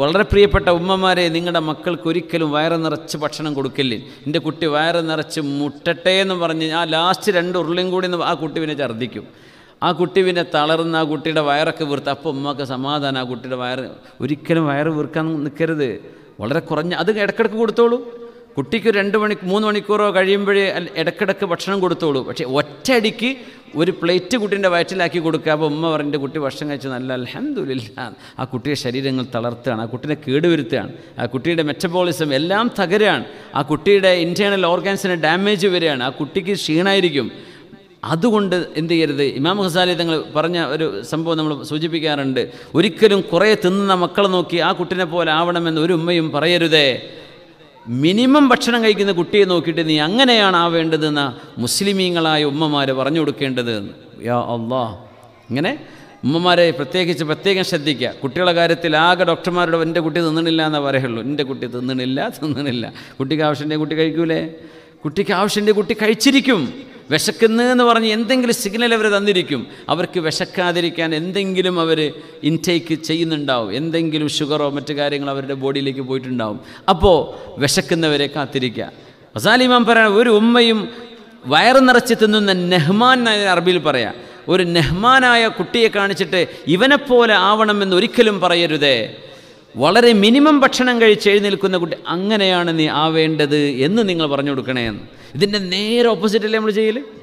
വളരെ പ്രിയപ്പെട്ട ഉമ്മമാരെ നിങ്ങളുടെ മക്കൾക്ക് ഒരിക്കലും വയറ് നിറച്ച് ഭക്ഷണം കൊടുക്കില്ലേ എൻ്റെ കുട്ടി വയറ് നിറച്ച് മുട്ടട്ടെ എന്ന് പറഞ്ഞ് ആ ലാസ്റ്റ് രണ്ട് ഉരുളയും കൂടി ഒന്ന് ആ കുട്ടി പിന്നെ ഛർദ്ദിക്കും ആ കുട്ടി പിന്നെ തളർന്ന് ആ കുട്ടിയുടെ വയറൊക്കെ വീർത്ത് അപ്പോൾ ഉമ്മക്ക് സമാധാനം ആ കുട്ടിയുടെ വയറ് ഒരിക്കലും വയറ് വീർക്കാൻ നിൽക്കരുത് വളരെ കുറഞ്ഞ അത് ഇടക്കിടക്ക് കൊടുത്തോളൂ കുട്ടിക്ക് രണ്ട് മണി മൂന്ന് മണിക്കൂറോ കഴിയുമ്പോഴേ അല്ല ഇടക്കിടക്ക് ഭക്ഷണം കൊടുത്തോളൂ പക്ഷേ ഒറ്റയടിക്ക് ഒരു പ്ലേറ്റ് കുട്ടീൻ്റെ വയറ്റിലാക്കി കൊടുക്കുക അപ്പോൾ ഉമ്മ പറഞ്ഞ കുട്ടി ഭക്ഷണം കഴിച്ച് നല്ല അലഹമില്ല ആ കുട്ടിയുടെ ശരീരങ്ങൾ തളർത്തുകയാണ് ആ കുട്ടീനെ കേടുവരുത്തുകയാണ് ആ കുട്ടിയുടെ മെറ്റബോളിസം എല്ലാം തകരുകയാണ് ആ കുട്ടിയുടെ ഇൻറ്റേർണൽ ഓർഗാൻസിന് ഡാമേജ് വരികയാണ് ആ കുട്ടിക്ക് ക്ഷീണമായിരിക്കും അതുകൊണ്ട് എന്ത് ചെയ്യരുത് ഇമാം ഹസാലി തങ്ങൾ പറഞ്ഞ ഒരു സംഭവം നമ്മൾ സൂചിപ്പിക്കാറുണ്ട് ഒരിക്കലും കുറേ തിന്നുന്ന മക്കളെ നോക്കി ആ കുട്ടിനെ പോലെ ആവണമെന്ന് ഒരു ഉമ്മയും പറയരുതേ മിനിമം ഭക്ഷണം കഴിക്കുന്ന കുട്ടിയെ നോക്കിയിട്ട് നീ അങ്ങനെയാണ് ആവേണ്ടതെന്ന മുസ്ലിമീങ്ങളായ ഉമ്മമാർ പറഞ്ഞു കൊടുക്കേണ്ടത് യാ അള്ളാ ഇങ്ങനെ ഉമ്മമാരെ പ്രത്യേകിച്ച് പ്രത്യേകം ശ്രദ്ധിക്കുക കുട്ടികളുടെ കാര്യത്തിൽ ആകെ ഡോക്ടർമാരുടെ എൻ്റെ കുട്ടി തിന്നണില്ല എന്നേ പറയുള്ളൂ എൻ്റെ കുട്ടി തിന്നണില്ല തിന്നണില്ല കുട്ടിക്ക് ആവശ്യൻ്റെ കുട്ടി കഴിക്കൂലേ കുട്ടിക്ക് ആവശ്യൻ്റെ കുട്ടി കഴിച്ചിരിക്കും വിശക്കുന്നു എന്ന് പറഞ്ഞ് എന്തെങ്കിലും സിഗ്നൽ അവർ തന്നിരിക്കും അവർക്ക് വിശക്കാതിരിക്കാൻ എന്തെങ്കിലും അവർ ഇൻടേക്ക് ചെയ്യുന്നുണ്ടാവും എന്തെങ്കിലും ഷുഗറോ മറ്റു കാര്യങ്ങളോ അവരുടെ ബോഡിയിലേക്ക് പോയിട്ടുണ്ടാവും അപ്പോൾ വിശക്കുന്നവരെ കാത്തിരിക്കുക മസാലിമാൻ പറയാൻ ഒരു ഉമ്മയും വയറ് നിറച്ച് തിന്നുന്ന നെഹ്മാൻ എന്ന അറബിയിൽ പറയാം ഒരു നെഹ്മാനായ കുട്ടിയെ കാണിച്ചിട്ട് ഇവനെപ്പോലെ ആവണമെന്ന് ഒരിക്കലും പറയരുതേ വളരെ മിനിമം ഭക്ഷണം കഴിച്ച് എഴുന്നേൽക്കുന്ന കുട്ടി അങ്ങനെയാണ് നീ ആവേണ്ടത് എന്ന് നിങ്ങൾ പറഞ്ഞു കൊടുക്കണേ എന്ന് ഇതിൻ്റെ നേരെ ഓപ്പോസിറ്റല്ലേ നമ്മൾ ചെയ്യൽ